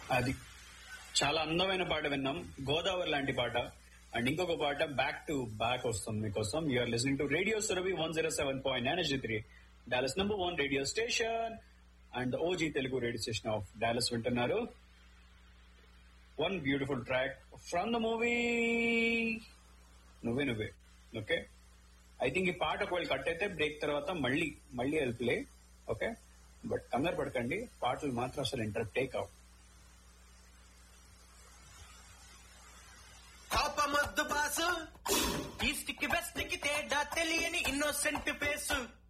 అది చాలా అందమైన పాట విన్నాం గోదావరి లాంటి పాట అండ్ ఇంకొక పాట బ్యాక్ టు బ్యాక్ వస్తుంది మీకోసం you're listening to radio Surabhi one zero seven point nine three Dallas number one radio station and OG Telugu radio station of Dallas వింటున్నారు one beautiful track from the movie Nuvve Nuvve okay I think ఈ పాట ఒకవేళ cut అయితే break తర్వాత మళ్ళీ మళ్ళీ ప్లే ఓకే బట్ కంగారు పడకండి పాటలు మాత్రం అసలు ఇంటర్ టేక్ అవుట్ కోపమొద్దు బాసు ఈస్ట్ కి వెస్ట్ కి తేడా తెలియని ఇన్నోసెంట్ ఫేసు